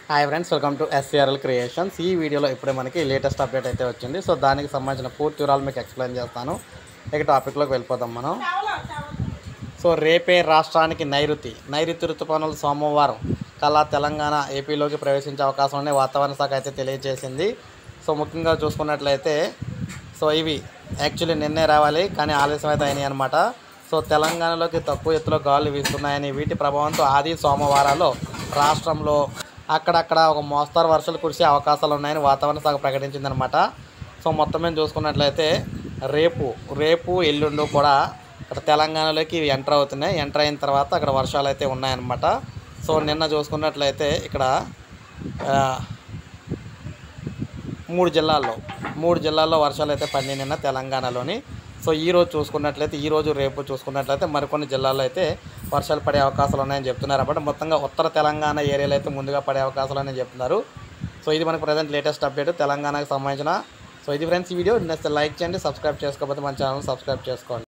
hi friends welcome to SCRL creations ఈ వీడియోలో ఇప్పుడే మనకి లేటెస్ట్ అప్డేట్ అయితే వచ్చింది సో దానికి సంబంధించిన పూర్తి వివరాలు మీకు ఎక్స్ప్లెయిన్ చేస్తాను ఇక టాపిక్లోకి వెళ్ళిపోదాం మనం సో రేపే రాష్ట్రానికి నైరుతి నైరుతి ఋతుపవనాలు సోమవారం కళా తెలంగాణ ఏపీలోకి ప్రవేశించే అవకాశం ఉందని వాతావరణ శాఖ అయితే తెలియజేసింది సో ముఖ్యంగా చూసుకున్నట్లయితే సో ఇవి యాక్చువల్లీ నిన్నే రావాలి కానీ ఆలస్యం అయితే అయినాయి అనమాట సో తెలంగాణలోకి తక్కువ ఎత్తులో గాలులు వీస్తున్నాయని వీటి ప్రభావంతో ఆది సోమవారాల్లో రాష్ట్రంలో అక్కడక్కడ ఒక మోస్తారు వర్షాలు కురిసే అవకాశాలు ఉన్నాయని వాతావరణ శాఖ ప్రకటించిందనమాట సో మొత్తం మేము చూసుకున్నట్లయితే రేపు రేపు ఎల్లుండు కూడా ఇక్కడ తెలంగాణలోకి ఇవి ఎంటర్ అవుతున్నాయి ఎంటర్ అయిన తర్వాత అక్కడ వర్షాలు అయితే ఉన్నాయన్నమాట సో నిన్న చూసుకున్నట్లయితే ఇక్కడ ఆ, మూడు జిల్లాల్లో మూడు జిల్లాల్లో వర్షాలు అయితే పడినాయి నిన్న తెలంగాణలోని సో ఈ రోజు చూసుకున్నట్లయితే ఈ రోజు రేపు చూసుకున్నట్లయితే మరికొన్ని జిల్లాల్లో అయితే వర్షాలు పడే అవకాశాలు ఉన్నాయని చెప్తున్నారు అన్నమాట మొత్తంగా ఉత్తర తెలంగాణ ఏరియాలో అయితే ముందుగా పడే అవకాశాలు ఉన్నాయని చెప్తున్నారు సో ఇది మనకు ప్రజెంట్ లేటెస్ట్ అప్డేట్ తెలంగాణకు సంబంధించిన సో ఇది ఫ్రెండ్స్ ఈ వీడియో నచ్చితే లైక్ చేయండి సబ్స్క్రైబ్ చేసుకోకపోతే మన ఛానల్ సబ్స్క్రైబ్ చేసుకోండి